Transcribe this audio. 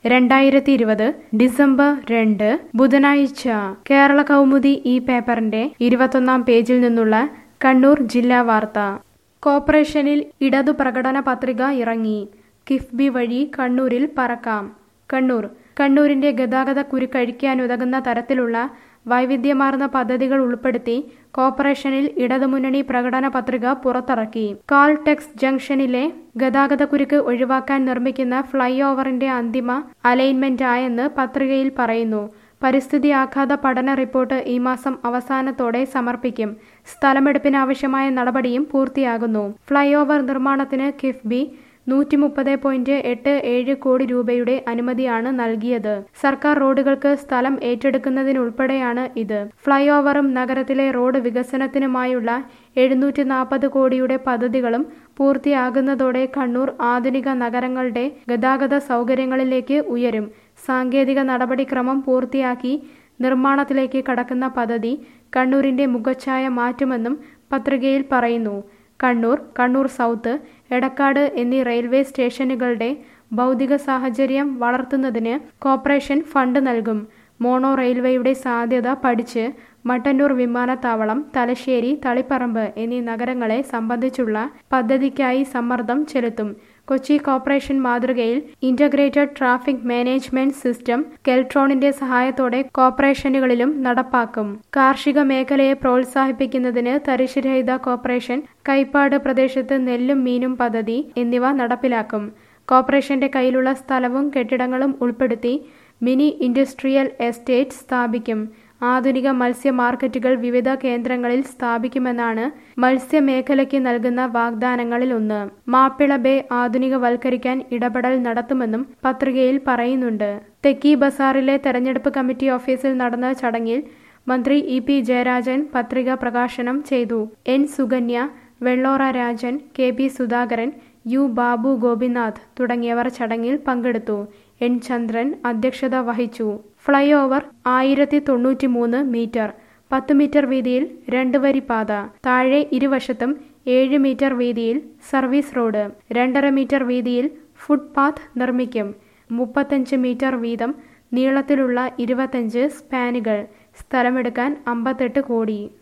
രണ്ടായിരത്തി ഇരുപത് ഡിസംബർ രണ്ട് ബുധനാഴ്ച കേരള കൗമുദി ഈ പേപ്പറിന്റെ ഇരുപത്തൊന്നാം പേജിൽ നിന്നുള്ള കണ്ണൂർ ജില്ലാ വാർത്ത കോർപ്പറേഷനിൽ ഇടതു പ്രകടന പത്രിക ഇറങ്ങി കിഫ്ബി വഴി കണ്ണൂരിൽ പറക്കാം കണ്ണൂർ കണ്ണൂരിന്റെ ഗതാഗത കുരുക്കഴിക്കാനുതകുന്ന തരത്തിലുള്ള വൈവിധ്യമാർന്ന പദ്ധതികൾ ഉൾപ്പെടുത്തി കോർപ്പറേഷനിൽ ഇടതുമുന്നണി പ്രകടന പത്രിക പുറത്തിറക്കി കാൾടെക്സ് ജംഗ്ഷനിലെ ഗതാഗതക്കുരുക്ക് ഒഴിവാക്കാൻ നിർമ്മിക്കുന്ന ഫ്ലൈ ഓവറിന്റെ അന്തിമ അലൈൻമെന്റായെന്ന് പത്രികയിൽ പറയുന്നു പരിസ്ഥിതി ആഘാത പഠന റിപ്പോർട്ട് ഈ മാസം അവസാനത്തോടെ സമർപ്പിക്കും സ്ഥലമെടുപ്പിനാവശ്യമായ നടപടിയും പൂർത്തിയാകുന്നു ഫ്ലൈ ഓവർ നിർമ്മാണത്തിന് കിഫ്ബി നൂറ്റി മുപ്പത് പോയിന്റ് എട്ട് ഏഴ് കോടി രൂപയുടെ അനുമതിയാണ് നൽകിയത് സർക്കാർ റോഡുകൾക്ക് സ്ഥലം ഏറ്റെടുക്കുന്നതിനുൾപ്പെടെയാണ് ഇത് ഫ്ലൈ ഓവറും നഗരത്തിലെ റോഡ് വികസനത്തിനുമായുള്ള എഴുന്നൂറ്റി നാൽപ്പത് കോടിയുടെ പദ്ധതികളും പൂർത്തിയാകുന്നതോടെ കണ്ണൂർ ആധുനിക നഗരങ്ങളുടെ ഗതാഗത സൗകര്യങ്ങളിലേക്ക് ഉയരും സാങ്കേതിക നടപടിക്രമം പൂർത്തിയാക്കി നിർമ്മാണത്തിലേക്ക് കടക്കുന്ന പദ്ധതി കണ്ണൂരിന്റെ മുഖച്ഛായ മാറ്റുമെന്നും പത്രികയിൽ പറയുന്നു കണ്ണൂർ കണ്ണൂർ സൗത്ത് എടക്കാട് എന്നീ റെയിൽവേ സ്റ്റേഷനുകളുടെ ഭൗതിക സാഹചര്യം വളർത്തുന്നതിന് കോർപ്പറേഷൻ ഫണ്ട് നൽകും മോണോ റെയിൽവേയുടെ സാധ്യത പഠിച്ച് മട്ടന്നൂർ വിമാനത്താവളം തലശ്ശേരി തളിപ്പറമ്പ് എന്നീ നഗരങ്ങളെ സംബന്ധിച്ചുള്ള പദ്ധതിക്കായി സമ്മർദ്ദം ചെലുത്തും കൊച്ചി കോർപ്പറേഷൻ മാതൃകയിൽ ഇന്റഗ്രേറ്റഡ് ട്രാഫിക് മാനേജ്മെന്റ് സിസ്റ്റം കെൽട്രോണിന്റെ സഹായത്തോടെ കോർപ്പറേഷനുകളിലും നടപ്പാക്കും കാർഷിക മേഖലയെ പ്രോത്സാഹിപ്പിക്കുന്നതിന് തരിശുരഹിത കോർപ്പറേഷൻ കൈപ്പാട് പ്രദേശത്ത് നെല്ലും മീനും പദ്ധതി എന്നിവ നടപ്പിലാക്കും കോർപ്പറേഷന്റെ കയ്യിലുള്ള സ്ഥലവും കെട്ടിടങ്ങളും ഉൾപ്പെടുത്തി മിനി ഇൻഡസ്ട്രിയൽ എസ്റ്റേറ്റ് സ്ഥാപിക്കും ആധുനിക മത്സ്യ മാർക്കറ്റുകൾ വിവിധ കേന്ദ്രങ്ങളിൽ സ്ഥാപിക്കുമെന്നാണ് മത്സ്യമേഖലയ്ക്ക് നൽകുന്ന വാഗ്ദാനങ്ങളിൽ ഒന്ന് മാപ്പിള ബേ ആധുനികവൽക്കരിക്കാൻ ഇടപെടൽ നടത്തുമെന്നും പത്രികയിൽ പറയുന്നുണ്ട് തെക്കി ബസാറിലെ തെരഞ്ഞെടുപ്പ് കമ്മിറ്റി ഓഫീസിൽ നടന്ന ചടങ്ങിൽ മന്ത്രി ഇ പി ജയരാജൻ പത്രിക പ്രകാശനം ചെയ്തു N Sukanya Vellora Rajan K P Sudhakaran U Babu Gopinath തുടങ്ങിയവർ ചടങ്ങിൽ പങ്കെടുത്തു എൻ ചന്ദ്രൻ അധ്യക്ഷത വഹിച്ചു ഫ്ലൈ ഓവർ ആയിരത്തി തൊണ്ണൂറ്റി മൂന്ന് മീറ്റർ പത്ത് മീറ്റർ വീതിയിൽ രണ്ട് വരി പാത താഴെ ഇരുവശത്തും ഏഴ് മീറ്റർ വീതിയിൽ സർവീസ് റോഡ് രണ്ടര മീറ്റർ വീതിയിൽ ഫുട്പാത്ത് നിർമ്മിക്കും മുപ്പത്തഞ്ച് മീറ്റർ വീതം നീളത്തിലുള്ള ഇരുപത്തഞ്ച് സ്പാനുകൾ സ്ഥലമെടുക്കാൻ അമ്പത്തെട്ട് കോടി